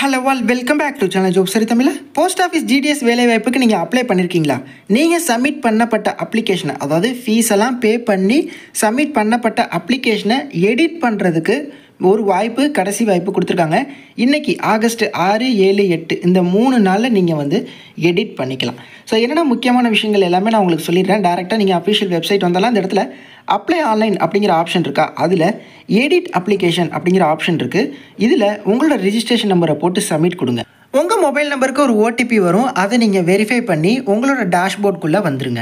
hello all welcome back to channel job சரி தமிழ post office GDS வேலைவாய்ப்புக்கு நீங்கள் அப்ளை பண்ணியிருக்கீங்களா நீங்கள் சப்மிட் பண்ணப்பட்ட அப்ளிகேஷனை அதாவது ஃபீஸ் எல்லாம் பே பண்ணி சப்மிட் பண்ணப்பட்ட அப்ளிகேஷனை எடிட் பண்ணுறதுக்கு ஒரு வாய்ப்பு கடைசி வாய்ப்பு கொடுத்துருக்காங்க இன்றைக்கி ஆகஸ்ட் ஆறு ஏழு எட்டு இந்த மூணு நாளில் நீங்கள் வந்து எடிட் பண்ணிக்கலாம் ஸோ என்னென்ன முக்கியமான விஷயங்கள் எல்லாமே நான் உங்களுக்கு சொல்லிடுறேன் டேரெக்டாக நீங்கள் அஃபிஷியல் வெப்சைட் வந்தாலும் அந்த இடத்துல அப்ளை ஆன்லைன் அப்படிங்கிற ஆப்ஷன் இருக்கா அதில் எடிட் அப்ளிகேஷன் அப்படிங்கிற ஆப்ஷன் இருக்குது இதில் உங்களோட ரிஜிஸ்ட்ரேஷன் நம்பரை போட்டு சப்மிட் கொடுங்க உங்கள் மொபைல் நம்பருக்கு ஒரு ஓடிபி வரும் அதை நீங்கள் வெரிஃபை பண்ணி உங்களோட டேஷ்போர்டுக்குள்ளே வந்துருங்க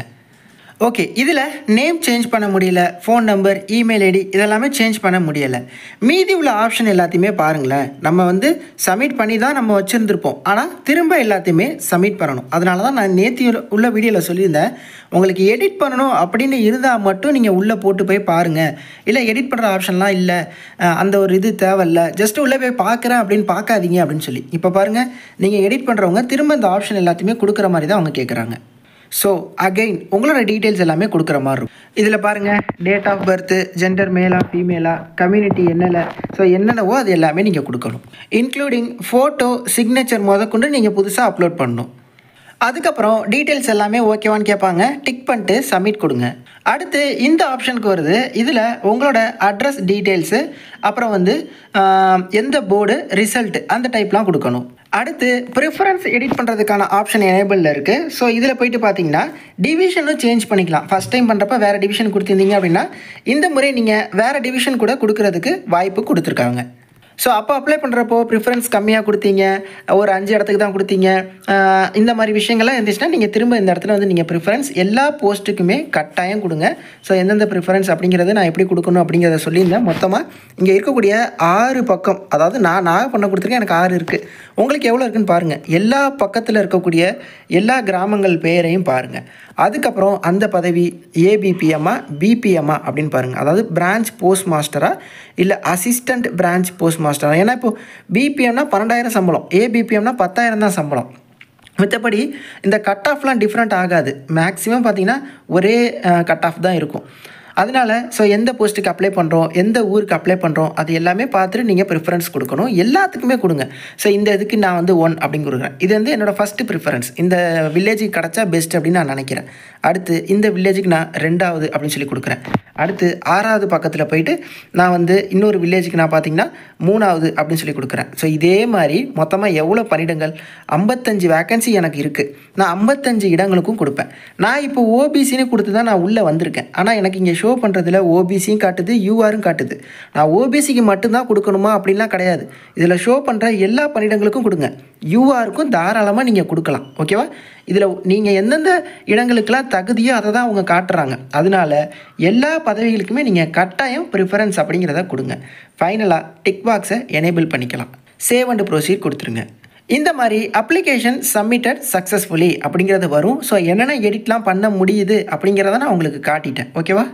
ஓகே இதில் நேம் சேஞ்ச் பண்ண முடியல ஃபோன் நம்பர் இமெயில் ஐடி இதெல்லாமே சேஞ்ச் பண்ண முடியலை மீதி உள்ள ஆப்ஷன் எல்லாத்தையுமே பாருங்களேன் நம்ம வந்து சப்மிட் பண்ணி தான் நம்ம வச்சுருந்துருப்போம் ஆனால் திரும்ப எல்லாத்தையுமே சப்மிட் பண்ணணும் அதனால தான் நான் நேற்று உள்ள வீடியோவில் சொல்லியிருந்தேன் உங்களுக்கு எடிட் பண்ணணும் அப்படின்னு இருந்தால் மட்டும் நீங்கள் உள்ளே போட்டு போய் பாருங்கள் இல்லை எடிட் பண்ணுற ஆப்ஷன்லாம் இல்லை அஹ் அந்த ஒரு இது தேவையில்ல ஜஸ்ட் உள்ளே போய் பார்க்குறேன் அப்படின்னு பார்க்காதீங்க அப்படின்னு சொல்லி இப்போ பாருங்கள் நீங்கள் எடிட் பண்ணுறவங்க திரும்ப இந்த ஆப்ஷன் எல்லாத்தையுமே கொடுக்குற மாதிரி தான் அவங்க கேட்குறாங்க ஸோ அகைன் உங்களோட டீட்டெயில்ஸ் எல்லாமே கொடுக்குற மாதிரி இருக்கும் இதில் பாருங்கள் டேட் ஆஃப் பர்த்து ஜெண்டர் மேலா ஃபீமேலா கம்யூனிட்டி என்னல ஸோ என்னென்னவோ அது எல்லாமே நீங்கள் கொடுக்கணும் இன்க்ளூடிங் ஃபோட்டோ சிக்னேச்சர் முதற்கொண்டு நீங்கள் புதுசாக அப்லோட் பண்ணணும் அதுக்கப்புறம் டீட்டெயில்ஸ் எல்லாமே ஓகேவான்னு கேட்பாங்க டிக் பண்ணிட்டு சப்மிட் கொடுங்க அடுத்து இந்த ஆப்ஷனுக்கு வருது இதில் உங்களோட அட்ரஸ் டீட்டெயில்ஸு அப்புறம் வந்து ஆஹ், எந்த போர்டு ரிசல்ட் அந்த டைப்லாம் கொடுக்கணும் அடுத்து ப்ரிஃபரன்ஸ் எடிட் பண்ணுறதுக்கான ஆப்ஷன் எனேபிளில் இருக்குது ஸோ இதில் போயிட்டு பார்த்தீங்கன்னா டிவிஷனும் சேஞ்ச் பண்ணிக்கலாம் ஃபஸ்ட் டைம் பண்ணுறப்ப வேறு டிவிஷன் கொடுத்துருந்தீங்க அப்படின்னா இந்த முறை நீங்கள் வேறு டிவிஷன் கூட கொடுக்கறதுக்கு வாய்ப்பு கொடுத்துருக்காங்க ஸோ அப்போ அப்ளை பண்ணுறப்போ ப்ரிஃபரன்ஸ் கம்மியாக கொடுத்தீங்க ஒரு அஞ்சு இடத்துக்கு தான் கொடுத்தீங்க ஆஹ் இந்த மாதிரி விஷயங்கள்லாம் இருந்துச்சுன்னா நீங்கள் திரும்ப இந்த இடத்துல வந்து நீங்கள் ப்ரிஃபரன்ஸ் எல்லா போஸ்ட்டுக்குமே கட்டாயம் கொடுங்க ஸோ எந்தெந்த ப்ரிஃபரன்ஸ் அப்படிங்கிறத நான் எப்படி கொடுக்கணும் அப்படிங்கிறத சொல்லியிருந்தேன் மொத்தமாக இங்கே இருக்கக்கூடிய ஆறு பக்கம் அதாவது நான் நான் பண்ண கொடுத்துருக்கேன் எனக்கு ஆறு இருக்குது உங்களுக்கு எவ்வளோ இருக்குன்னு பாருங்கள் எல்லா பக்கத்தில் இருக்கக்கூடிய எல்லா கிராமங்கள் பெயரையும் பாருங்கள் அதுக்கப்புறம் அந்த பதவி ஏபிபிஎம்மா பிபிஎம்மா அப்படின்னு பாருங்கள் அதாவது பிரான்ச் போஸ்ட் மாஸ்டரா இல்லை அசிஸ்டண்ட் பிரான்ச் போஸ்ட் மாஸ்டரா ஏன்னா இப்போ பிபிஎம்னா பன்னெண்டாயிரம் சம்பளம் ஏபிபிஎம்னா பத்தாயிரம் தான் சம்பளம் மற்றபடி இந்த கட் ஆஃப்லாம் டிஃப்ரெண்ட் ஆகாது மேக்ஸிமம் பார்த்தீங்கன்னா ஒரே கட் ஆஃப் தான் இருக்கும் அதனால ஸோ எந்த போஸ்ட்டுக்கு அப்ளை பண்ணுறோம் எந்த ஊருக்கு அப்ளை பண்ணுறோம் அது எல்லாமே பார்த்துட்டு நீங்கள் ப்ரிஃபரன்ஸ் கொடுக்கணும் எல்லாத்துக்குமே கொடுங்க ஸோ இந்த இதுக்கு நான் வந்து ஒன் அப்படின்னு கொடுக்குறேன் இது வந்து என்னோடய ஃபஸ்ட்டு ப்ரிஃபரன்ஸ் இந்த வில்லேஜுக்கு கிடச்சா பெஸ்ட் அப்படின்னு நான் நினைக்கிறேன் அடுத்து இந்த வில்லேஜுக்கு நான் ரெண்டாவது அப்படின்னு சொல்லி கொடுக்குறேன் அடுத்து ஆறாவது பக்கத்தில் போயிட்டு நான் வந்து இன்னொரு வில்லேஜுக்கு நான் பார்த்தீங்கன்னா மூணாவது அப்படின்னு சொல்லி கொடுக்குறேன் ஸோ இதே மாதிரி மொத்தமாக எவ்வளோ பணியிடங்கள் ஐம்பத்தஞ்சு வேக்கன்சி எனக்கு இருக்குது நான் ஐம்பத்தஞ்சு இடங்களுக்கும் கொடுப்பேன் நான் இப்போ ஓபிசின்னு கொடுத்து தான் நான் உள்ளே வந்திருக்கேன் ஆனால் எனக்கு இங்கே ஷோ பண்ணுறதுல ஓபிசியும் காட்டுது யூஆரும் காட்டுது நான் ஓபிசிக்கு மட்டும்தான் கொடுக்கணுமா அப்படின்லாம் கிடையாது இதில் ஷோ பண்ணுற எல்லா பணியிடங்களுக்கும் கொடுங்க யூஆருக்கும் தாராளமாக நீங்கள் கொடுக்கலாம் ஓகேவா இதில் நீங்கள் எந்தெந்த இடங்களுக்கெல்லாம் தகுதியோ அதை தான் அவங்க காட்டுறாங்க அதனால எல்லா பதவிகளுக்குமே நீங்கள் கட்டாயம் ப்ரிஃபரன்ஸ் அப்படிங்கிறத கொடுங்க ஃபைனலாக டிக் பாக்ஸை எனேபிள் பண்ணிக்கலாம் சேவ் அண்ட் ப்ரொசீட் கொடுத்துருங்க இந்த மாதிரி அப்ளிகேஷன் சப்மிட்டட் சக்ஸஸ்ஃபுல்லி அப்படிங்கிறது வரும் ஸோ என்னென்ன எடிட்லாம் பண்ண முடியுது அப்படிங்கிறத நான் உங்களுக்கு காட்டிட்டேன் ஓகேவா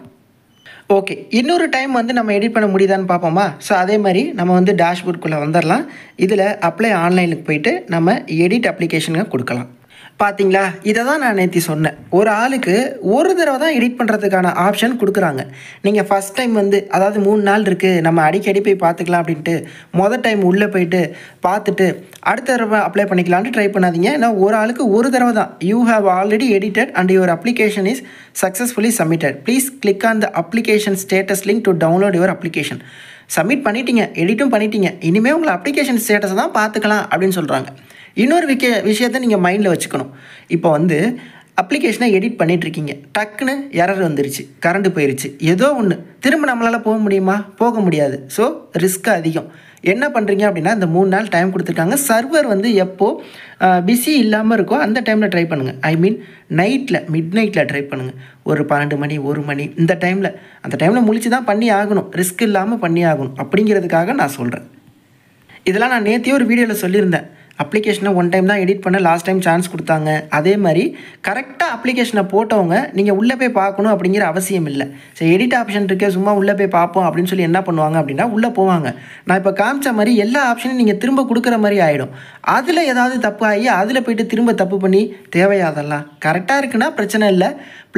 ஓகே இன்னொரு டைம் வந்து நம்ம எடிட் பண்ண முடியுதான்னு பார்ப்போமா ஸோ அதே மாதிரி நம்ம வந்து டேஷ்போர்டுக்குள்ளே வந்துடலாம் இதில் அப்ளை ஆன்லைனுக்கு போயிட்டு நம்ம எடிட் அப்ளிகேஷனுக்கு கொடுக்கலாம் பார்த்தீங்களா இதை தான் நான் நேற்று சொன்னேன் ஒரு ஆளுக்கு ஒரு தடவை தான் எடிட் பண்ணுறதுக்கான ஆப்ஷன் கொடுக்குறாங்க நீங்கள் ஃபஸ்ட் டைம் வந்து அதாவது மூணு நாள் இருக்குது நம்ம அடிக்கடி போய் பார்த்துக்கலாம் அப்படின்ட்டு மொதல் டைம் உள்ளே போயிட்டு பார்த்துட்டு அடுத்த தடவை அப்ளை பண்ணிக்கலாம்னு ட்ரை பண்ணாதீங்க ஏன்னா ஒரு ஆளுக்கு ஒரு தடவை தான் you have already edited and your application is successfully submitted please click on the application status link to download your application submit பண்ணிட்டீங்க எடிட்டும் பண்ணிட்டீங்க இனிமேல் உங்களை அப்ளிகேஷன் ஸ்டேட்டஸை தான் பார்த்துக்கலாம் அப்படின்னு சொல்கிறாங்க இன்னொரு விக்க விஷயத்தை நீங்கள் மைண்டில் வச்சுக்கணும் இப்போ வந்து அப்ளிகேஷனை எடிட் பண்ணிகிட்ருக்கீங்க டக்குன்னு எரர் வந்துருச்சு கரண்ட் போயிருச்சு ஏதோ ஒன்று திரும்ப நம்மளால் போக முடியுமா போக முடியாது ஸோ ரிஸ்க் அதிகம் என்ன பண்ணுறீங்க அப்படின்னா இந்த மூணு நாள் டைம் கொடுத்துருக்காங்க சர்வர் வந்து எப்போ பிஸி இல்லாமல் இருக்கோ அந்த டைமில் ட்ரை பண்ணுங்கள் ஐ மீன் நைட்டில் மிட் நைட்டில் ட்ரை பண்ணுங்கள் ஒரு பன்னெண்டு மணி ஒரு மணி இந்த டைமில் அந்த டைமில் முழிச்சு தான் பண்ணி ஆகணும் ரிஸ்க் இல்லாமல் பண்ணி ஆகணும் அப்படிங்கிறதுக்காக நான் சொல்கிறேன் இதெல்லாம் நான் நேற்றே ஒரு வீடியோவில் சொல்லியிருந்தேன் அப்ளிகேஷனை ஒன் டைம் தான் எடிட் பண்ண லாஸ்ட் டைம் சான்ஸ் கொடுத்தாங்க அதே மாதிரி கரெக்டாக அப்ளிகேஷனை போட்டவங்க நீங்கள் உள்ளே போய் பார்க்கணும் அப்படிங்கிற அவசியம் இல்லை சரி எடிட் ஆப்ஷன் இருக்கே சும்மா உள்ளே போய் பார்ப்போம் அப்படின்னு சொல்லி என்ன பண்ணுவாங்க அப்படின்னா உள்ளே போவாங்க நான் இப்போ காமிச்ச மாதிரி எல்லா ஆப்ஷனையும் நீங்கள் திரும்ப கொடுக்குற மாதிரி ஆகிடும் அதில் ஏதாவது தப்பு ஆகி அதில் போயிட்டு திரும்ப தப்பு பண்ணி தேவையாதெல்லாம் கரெக்டாக இருக்குன்னா பிரச்சனை இல்லை ப்ளஸ்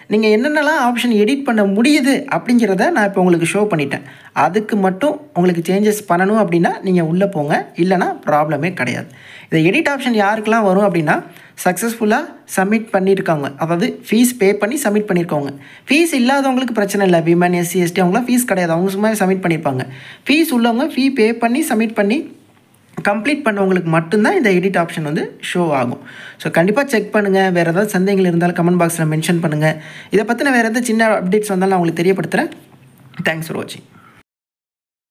நீங்கள் என்னென்னலாம் ஆப்ஷன் எடிட் பண்ண முடியுது அப்படிங்கிறத நான் இப்போ உங்களுக்கு ஷோ பண்ணிட்டேன் அதுக்கு மட்டும் உங்களுக்கு சேஞ்சஸ் பண்ணணும் அப்படின்னா நீங்கள் உள்ளே போங்க இல்லைனா ப்ராப்ளமே கிடையாது இந்த எடிட் ஆப்ஷன் யாருக்கெல்லாம் வரும் அப்படின்னா சக்ஸஸ்ஃபுல்லாக சப்மிட் பண்ணியிருக்காங்க அதாவது ஃபீஸ் பே பண்ணி சப்மிட் பண்ணியிருக்கவங்க ஃபீஸ் இல்லாதவங்களுக்கு பிரச்சனை இல்லை விமன் எஸ்சி எஸ்டி அவங்களாம் ஃபீஸ் கிடையாது அவங்க சும்மா சப்மிட் பண்ணியிருப்பாங்க ஃபீஸ் உள்ளவங்க ஃபீ பே பண்ணி சப்மிட் பண்ணி கம்ப்ளீட் பண்ணவங்களுக்கு மட்டும்தான் இந்த எடிட் ஆப்ஷன் வந்து ஷோ ஆகும் ஸோ கண்டிப்பாக செக் பண்ணுங்கள் வேறு ஏதாவது சந்தேகங்கள் இருந்தாலும் கமெண்ட் பாக்ஸில் மென்ஷன் பண்ணுங்கள் இதை பற்றின வேறு எதாவது சின்ன அப்டேட்ஸ் வந்தாலும் நான் உங்களுக்கு தெரியப்படுத்துகிறேன் தேங்க்ஸ் ஃபார் வாட்சிங்